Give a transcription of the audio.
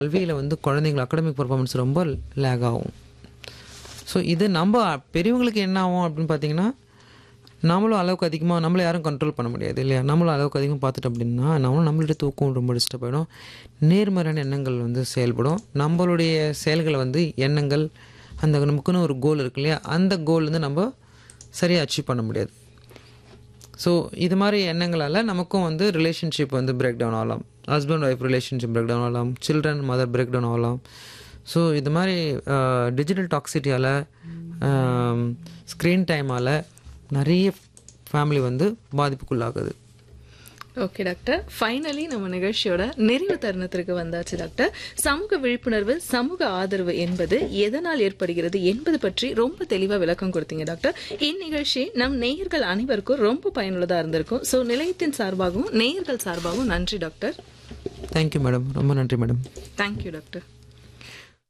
கல்வியில் வந்து குழந்தைங்க அகாடமிக் பர்ஃபார்மன்ஸ் ரொம்ப லேக் ஆகும் ஸோ இது நம்ம பெரியவங்களுக்கு என்ன ஆகும் அப்படின்னு பார்த்தீங்கன்னா நம்மளும் அளவுக்கு அதிகமாக நம்மளை யாரும் கண்ட்ரோல் பண்ண முடியாது இல்லையா நம்மளும் அளவுக்கு அதிகமாக பார்த்துட்டோம் அப்படின்னா நம்மளும் நம்மளுடைய தூக்கம் ரொம்ப டிஸ்டர்ப் ஆகிடும் நேர்மறையான எண்ணங்கள் வந்து செயல்படும் நம்மளுடைய செயல்களை வந்து எண்ணங்கள் அந்த நமக்குன்னு ஒரு கோல் இருக்கு இல்லையா அந்த கோல் வந்து நம்ம சரியாக அச்சீவ் பண்ண முடியாது ஸோ இது மாதிரி எண்ணங்களால் நமக்கும் வந்து ரிலேஷன்ஷிப் வந்து பிரேக் டவுன் ஆகலாம் husband wife relationship break down ஆகலாம் சில்ட்ரன் மதர் பிரேக் டவுன் ஆகலாம் ஸோ இது மாதிரி டிஜிட்டல் டாக்ஸிட்டியால் ஸ்க்ரீன் டைமால் நிறைய ஃபேமிலி வந்து பாதிப்புக்குள்ளாகுது ஓகே டாக்டர் ஃபைனலி நம்ம நிகழ்ச்சியோட நிறைவு தருணத்திற்கு வந்தாச்சு டாக்டர் சமூக விழிப்புணர்வு சமூக ஆதரவு என்பது எதனால் ஏற்படுகிறது என்பது பற்றி ரொம்ப தெளிவா விளக்கம் கொடுத்தீங்க டாக்டர் இந்நிகழ்ச்சி நம் நேயர்கள் அனைவருக்கும் ரொம்ப பயனுள்ளதா இருந்திருக்கும் ஸோ நிலையத்தின் சார்பாகவும் நேயர்கள் சார்பாகவும் நன்றி டாக்டர் தேங்க்யூ மேடம் ரொம்ப நன்றி மேடம் தேங்க்யூ டாக்டர்